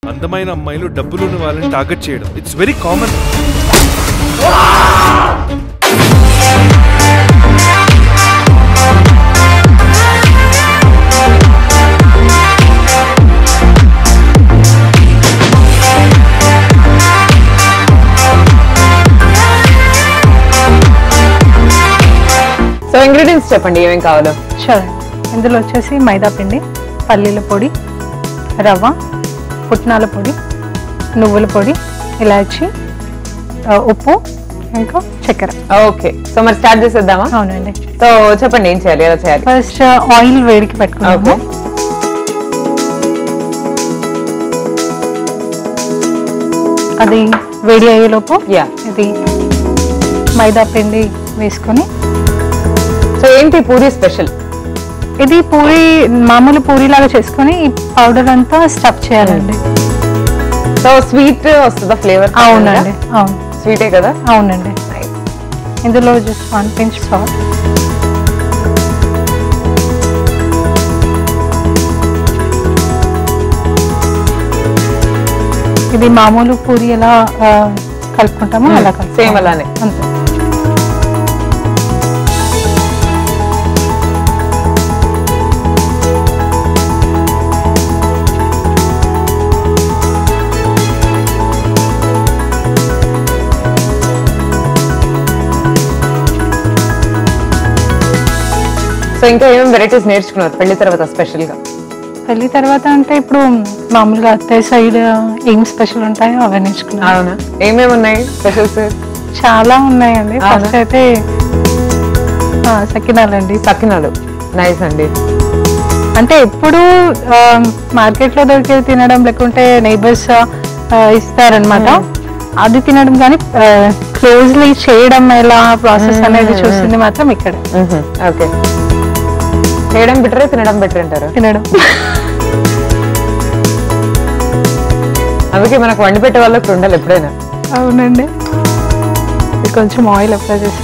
అందమైన అమ్మాయిలు డబ్బులున్న వాళ్ళని టార్గెట్ చేయడం it's very common so ingredients చెప్పండి ఏమేం కావాలో షూర్ ఇందులో వచ్చేసి మైదా పిండి పల్లీల పొడి రవ్వ పుట్నాల పొడి నువ్వుల పొడి ఇలాచి ఆ, ఉప్పు ఇంకా చక్కెర ఓకే సో మరి స్టార్ట్ చేసేద్దామా అవునండి సో చెప్పండి ఏం చేయాలి ఎలా చేయాలి ఫస్ట్ ఆయిల్ వేడికి పెట్టుకున్నాము ఓకే అది వేడి అయ్యేలోపు యా ఇది మైదా పిండి వేసుకొని సో ఏంటి పూరి స్పెషల్ ఇది పూరి మామూలు పూరి లాగా చేసుకొని ఈ పౌడర్ అంతా స్టఫ్ చేయాలండి సో స్వీట్ వస్తుందా ఫ్లేవర్ అవునండి అవును స్వీటే కదా అవునండి ఇందులో జస్ట్ వన్ పించ్ సాల్ట్ ఇది మామూలు పూరి ఎలా ఆ, కలుపుకుంటామో Hmm, అలా కలుపుకోవాలి. same అలానే. అంతే సో ఇంకా ఏమేమి వెరైటీస్ నేర్చుకున్నారు పెళ్లి తర్వాత స్పెషల్ గా పెళ్లి తర్వాత అంటే ఇప్పుడు మామూలుగా అత్తయ్య సైడ్ ఏం స్పెషల్ ఉంటాయో అవన్నీ నేర్చుకున్నాను అవునా ఏమేమి ఉన్నాయి స్పెషల్స్ చాలా ఉన్నాయండి అవునా? ఫస్ట్ అయితే ఆ, సకినాలండి సకినాలు నైస్ అండి అంటే ఎప్పుడు మార్కెట్ లో దొరికేది తినడం లేకుంటే నైబర్స్ ఇస్తారనమాట అది తినడం కానీ క్లోజ్లీ చేయడం ఎలా ప్రాసెస్ అనేది చూసింది మాత్రం ఇక్కడ ఓకే చేయడం బెటరే తినడం బెటర్ అంటారు తినడం అందుకే మనకు వండి పెట్టే వాళ్ళకి ఉండాలి ఎప్పుడైనా అవునండి ఇది కొంచెం ఆయిల్ అప్లై చేసి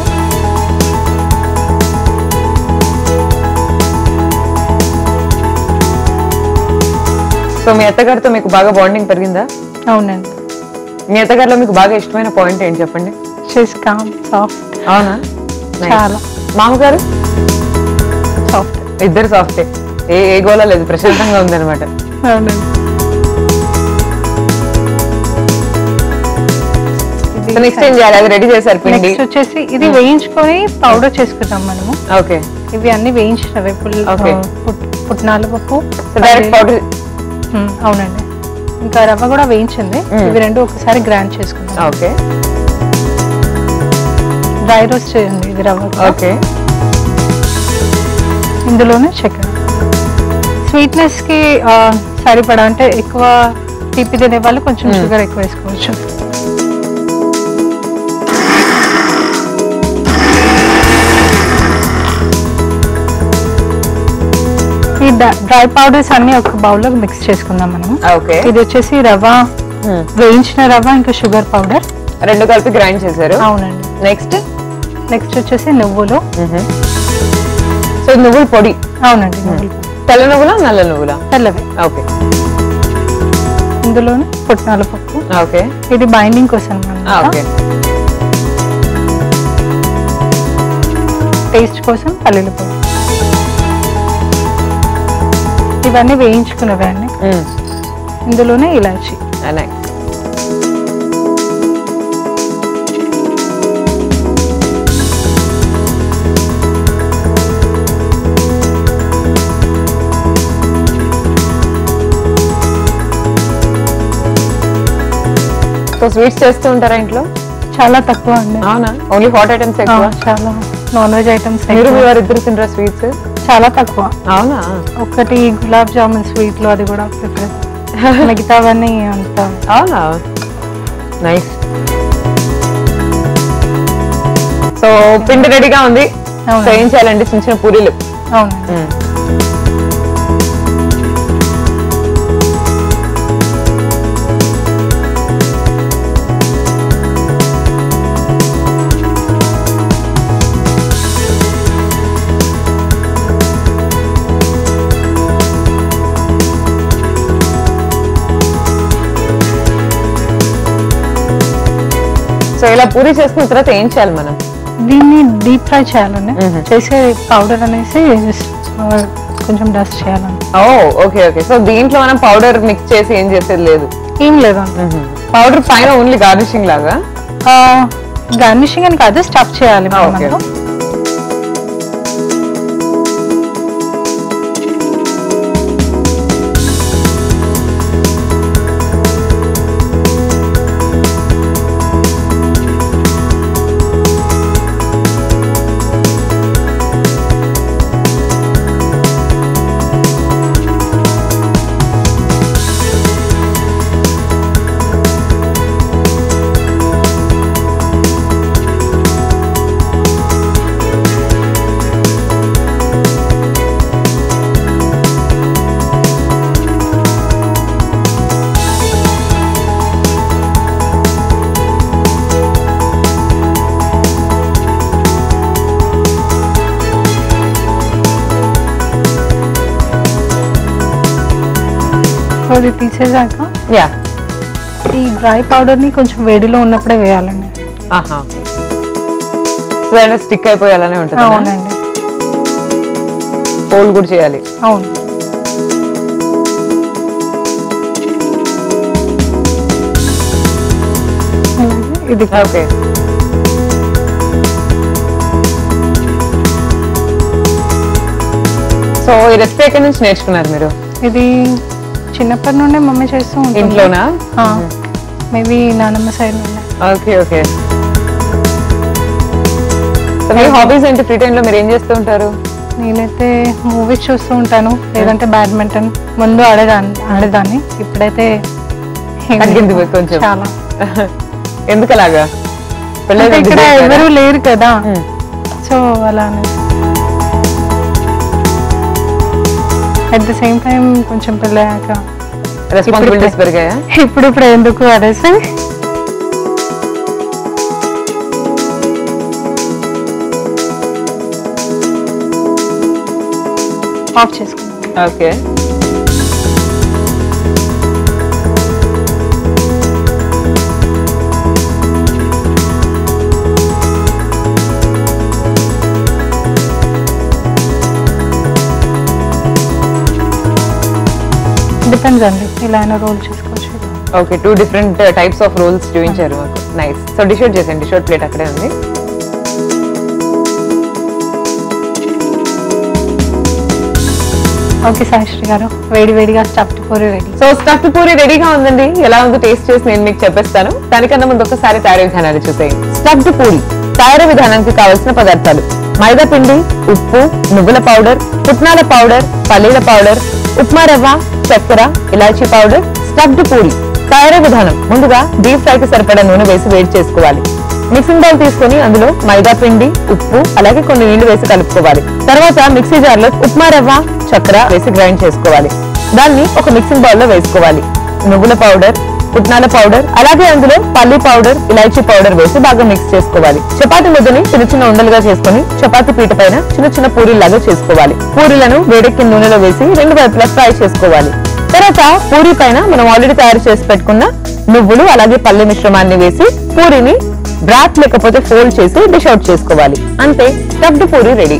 సో మీ అత్తగారితో మీకు బాగా బాండింగ్ పెరిగిందా అవునండి మీ అత్తగారిలో మీకు బాగా ఇష్టమైన పాయింట్ ఏంటి చెప్పండి షీస్ కామ్ సాఫ్ట్ అవునా Nice. చాలా మామగారు సాఫ్ట్ ఇద్దరు సాఫ్టే ఏ ఏ గోళ లేదు ప్రశాంతంగా ఉందన్నమాట అవునండి సో నెక్స్ట్ ఏం చేయాలి అది రెడీ చేశారు పిండి నెక్స్ట్ వచ్చేసి ఇది వేయించుకొని పౌడర్ చేసుకుంటాం మనము ఓకే ఇవి అన్ని వేయించినవి పుల్ Okay. పుట్- పుట్నాల పప్పు సో డైరెక్ట్ పౌడర్ ఉమ్, అవునండి ఇంకా రవ్వ కూడా వేయించింది ఇవి రెండు ఒకసారి గ్రైండ్ చేసుకుంటాం ఓకే డ్రై రోస్ట్ చేయండి ఇది రవ్వ కూడా. ఓకే ఇందులోనే చక్కెర స్వీట్నెస్ కి ఆ, సరిపడా అంటే ఎక్కువ తీపి తినే వాళ్ళు కొంచెం షుగర్ ఎక్కువ వేసుకోవచ్చు ఈ డ్రై పౌడర్స్ అన్ని ఒక బౌల్ లో మిక్స్ చేసుకుందాం మనం ఓకే ఇది వచ్చేసి రవ్వ వేయించిన రవ్వ ఇంకా షుగర్ పౌడర్ రెండు కలిపి గ్రైండ్ చేశారు అవునండి నెక్స్ట్ నెక్స్ట్ వచ్చేసి నువ్వులు సో నువ్వుల పొడి అవునండి నువ్వులు తెల్ల నువ్వులా నల్ల నువ్వులా తెల్లవి ఓకే ఇందులోనే పుట్నాల పప్పు ఓకే ఇది బైండింగ్ కోసం అన్నమాట. ఓకే టేస్ట్ కోసం పల్లీల పొడి ఇవన్నీ వేయించుకున్నవే అండి ఇందులోనే ఇలాచి నైస్ సో స్వీట్స్ చేస్తూ ఉంటారా ఇంట్లో చాలా తక్కువ అండి అవునా ఓన్లీ హాట్ ఐటమ్స్ ఆ, ఎక్కువ చాలా నాన్ వెజ్ ఐటమ్స్ మీరు మీ వారు ఇద్దరు తినరా స్వీట్స్ చాలా తక్కువ అవునా ఒకటి గులాబ్ జామున్ స్వీట్ లో అది కూడా ప్రిఫర్ మిగతావన్నీ అంత అవునా నైస్ సో పిండి రెడీగా ఉంది అవును. సో ఏం చేయాలండి చిన్న చిన్న పూరీలు అవునండి సో ఇలా పూరి చేసుకున్న తర్వాత ఏం చేయాలి మనం దీన్ని డీప్ ఫ్రై చేయాలండి మ్మ్. చేసే పౌడర్ అనేసి just, ఆ, కొంచెం డస్ట్ చేయాలండి ఓ ఓకే ఓకే సో దీంట్లో మనం పౌడర్ మిక్స్ చేసి ఏం చేసేది లేదు ఏం లేదండి పౌడర్ పైన ఓన్లీ గార్నిషింగ్ లాగా గార్నిషింగ్ అని కాదు స్టఫ్ చేయాలి Ah, మనం okay. అందులో. సో అది తీసేసాక యా ఈ డ్రై పౌడర్ ని కొంచెం వేడిలో ఉన్నప్పుడే వేయాలండి ఆహా సో స్టిక్ అయిపోయి అలానే ఉంటుంది అవునండి ఫోల్డ్ కూడా చేయాలి అవును అలాగే ఇది ఓకే సో ఈ రెసిపీ ఎక్కడి నుంచి నేర్చుకున్నారు మీరు ఇది చిన్నప్పటి నుండే మమ్మీ చేస్తూ ఉంటుంది ఇంట్లోనా మేబీ నానమ్మ సైడ్ నుండే ఓకే ఓకే సో మీ హాబీస్ ఏంటి ఫ్రీ టైంలో మీరు ఏం చేస్తూ ఉంటారు నేనైతే మూవీస్ చూస్తూ ఉంటాను లేదంటే బ్యాడ్మింటన్ ముందు ఆడేదాన్ని ఆడేదాన్ని ఇప్పుడైతే ఏం తగ్గింది లేదు. కొంచెం. చాలా ఎందుకు అలాగా అంటే పెళ్ళైన ఇక్కడ busy అయిపోయారా? ఎవరు లేరు కదా Hmm. సో అలా అట్ ద సేమ్ టైం కొంచెం పెళ్ళాక రెస్పాన్సిబిలిటీస్ పెరిగాయా ఇప్పుడు ఇప్పుడు ఎందుకు అనేసి ఆఫ్ చేసుకున్నాను ఓకే డిపెండ్స్ అండి ఇలా అయినా రోల్ చేసుకోవచ్చు okay two different types of roles చూపించారు మాకు నైస్ సో డిష్ అవుట్ చేసేయండి డిష్ అవుట్ ప్లేట్ అక్కడే ఉంది ఓకే సాయిశ్రీ గారు వేడి వేడిగా stuffed puri ready so stuff puri రెడీగా ఉందండి ఎలా ఉందో టేస్ట్ చేసి నేను మీకు చెప్పేస్తాను దానికన్నా ముందు ఒకసారి తయారీ విధానాలు చూసేయండి స్టఫ్డ్ పూరి తయారీ విధానానికి కావలసిన పదార్థాలు మైదా పిండి ఉప్పు నువ్వుల పౌడర్ పుట్నాల పౌడర్ పల్లీల పౌడర్ ఉప్మా రవ్వ చక్కెర ఇలాచీ పౌడర్ స్టఫ్డ్ పూరి తయారీ విధానం ముందుగా డీప్ ఫ్రై కి సరిపడా నూనె వేసి వేడి చేసుకోవాలి మిక్సింగ్ బౌల్ తీసుకొని అందులో మైదా పిండి ఉప్పు అలాగే కొన్ని నీళ్లు వేసి కలుపుకోవాలి తర్వాత మిక్సీ జార్ లో ఉప్మా రవ్వ చక్కెర వేసి గ్రైండ్ చేసుకోవాలి దాన్ని ఒక మిక్సింగ్ బౌల్ లో వేసుకోవాలి నువ్వుల పౌడర్ పుట్నాల పౌడర్ అలాగే అందులో పల్లి పౌడర్ ఇలాచీ పౌడర్ వేసి బాగా మిక్స్ చేసుకోవాలి చపాతి ముద్దని చిన్న చిన్న ఉండలుగా చేసుకొని చపాతి పీట పైన చిన్న చిన్న పూరీలాగా చేసుకోవాలి పూరీలను వేడెక్కిన నూనెలో వేసి రెండు వైపులా ఫ్రై చేసుకోవాలి తర్వాత పూరీ పైన మనం ఆల్రెడీ తయారు చేసి పెట్టుకున్న నువ్వులు అలాగే పల్లి మిశ్రమాన్ని వేసి పూరిని బ్రాత్ లేకపోతే ఫోల్డ్ చేసి డిష్ అవుట్ చేసుకోవాలి అంతే స్టఫ్డ్ పూరి రెడీ